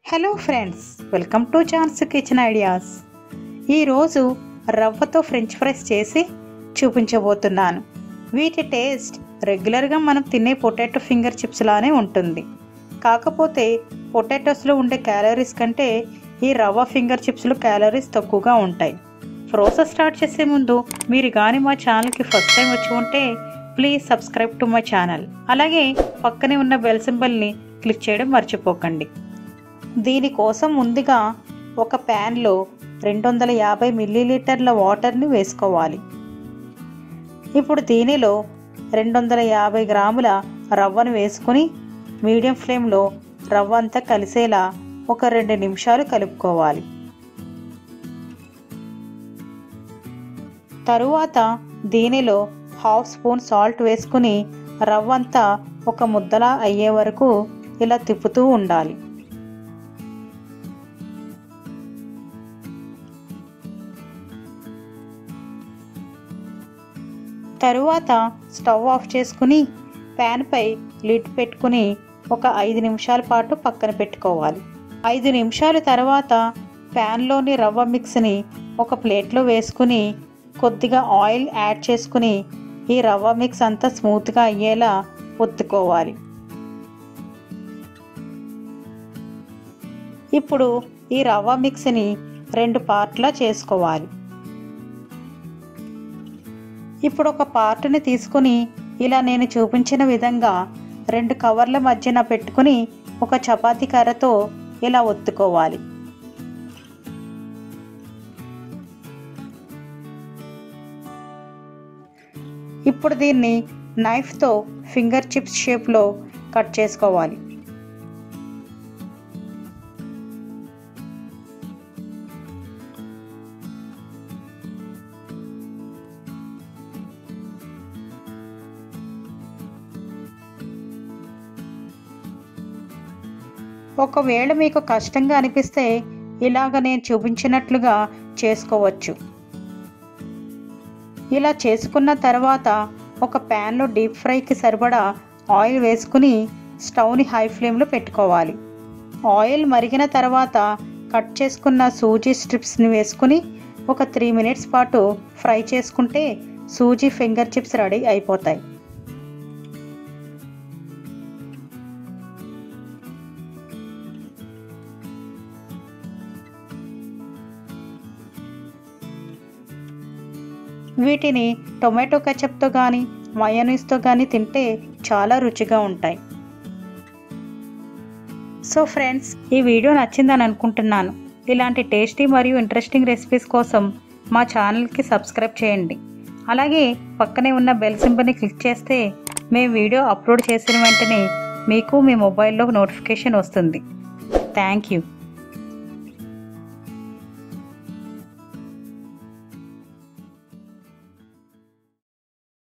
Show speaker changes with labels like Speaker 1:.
Speaker 1: hello friends welcome to chance kitchen ideas ఈరోజు రవ్వతో French fries చేసి చూపించబోతున్నాను వీటి టేస్ట్ రెగ్యులర్గా మనం తినే పొటాటో ఫింగర్ చిప్స్ లానే ఉంటుంది కాకపోతే పొటాటోస్లో ఉండే క్యాలరీస్ కంటే ఈ రవ్వ ఫింగర్ చిప్స్లో క్యాలరీస్ తక్కువగా ఉంటాయి ప్రాసెస్ స్టార్ట్ చేసే ముందు మీరు కానీ మా ఛానల్కి ఫస్ట్ టైం వచ్చి ఉంటే please subscribe to my channel అలాగే పక్కనే ఉన్న బెల్ సింబల్ని క్లిక్ చేయడం మర్చిపోకండి దీనికోసం ముందుగా ఒక ప్యాన్లో రెండు వందల యాభై మిల్లీలీటర్ల వాటర్ని వేసుకోవాలి ఇప్పుడు దీనిలో రెండు వందల యాభై గ్రాముల రవ్వను వేసుకుని మీడియం ఫ్లేమ్లో రవ్వ అంతా కలిసేలా ఒక రెండు నిమిషాలు కలుపుకోవాలి తరువాత దీనిలో హాఫ్ స్పూన్ సాల్ట్ వేసుకుని రవ్వ అంతా ఒక ముద్దలా అయ్యే వరకు ఇలా తిప్పుతూ ఉండాలి తరువాత స్టవ్ ఆఫ్ చేసుకుని ప్యాన్పై లిడ్ పెట్టుకుని ఒక ఐదు నిమిషాల పాటు పక్కన పెట్టుకోవాలి ఐదు నిమిషాల తర్వాత ప్యాన్లోని రవ్వ మిక్స్ని ఒక ప్లేట్లో వేసుకుని కొద్దిగా ఆయిల్ యాడ్ చేసుకుని ఈ రవ్వ మిక్స్ అంతా స్మూత్గా అయ్యేలా ఒత్తుకోవాలి ఇప్పుడు ఈ రవ్వ మిక్స్ని రెండు పార్ట్లా చేసుకోవాలి ఇప్పుడు ఒక పార్ట్ని తీసుకుని ఇలా నేను చూపించిన విధంగా రెండు కవర్ల మధ్యన పెట్టుకుని ఒక చపాతీ కర్రతో ఇలా ఒత్తుకోవాలి ఇప్పుడు దీన్ని నైఫ్తో ఫింగర్ చిప్స్ షేప్లో కట్ చేసుకోవాలి ఒకవేళ మీకు కష్టంగా అనిపిస్తే ఇలాగ నేను చూపించినట్లుగా చేసుకోవచ్చు ఇలా చేసుకున్న తర్వాత ఒక ప్యాన్లో డీప్ ఫ్రైకి సరిపడా ఆయిల్ వేసుకుని స్టవ్ని హై ఫ్లేమ్లో పెట్టుకోవాలి ఆయిల్ మరిగిన తర్వాత కట్ చేసుకున్న సూజీ స్ట్రిప్స్ని వేసుకుని ఒక త్రీ మినిట్స్ పాటు ఫ్రై చేసుకుంటే సూజీ ఫింగర్ చిప్స్ రెడీ అయిపోతాయి వీటిని టొమాటో కచప్తో కానీ మయోనీస్తో కానీ తింటే చాలా రుచిగా ఉంటాయి సో ఫ్రెండ్స్ ఈ వీడియో నచ్చిందని అనుకుంటున్నాను ఇలాంటి టేస్టీ మరియు ఇంట్రెస్టింగ్ రెసిపీస్ కోసం మా ఛానల్కి సబ్స్క్రైబ్ చేయండి అలాగే పక్కనే ఉన్న బెల్ సింబల్ని క్లిక్ చేస్తే మేము వీడియో అప్లోడ్ చేసిన వెంటనే మీకు మీ మొబైల్లో నోటిఫికేషన్ వస్తుంది థ్యాంక్ యూ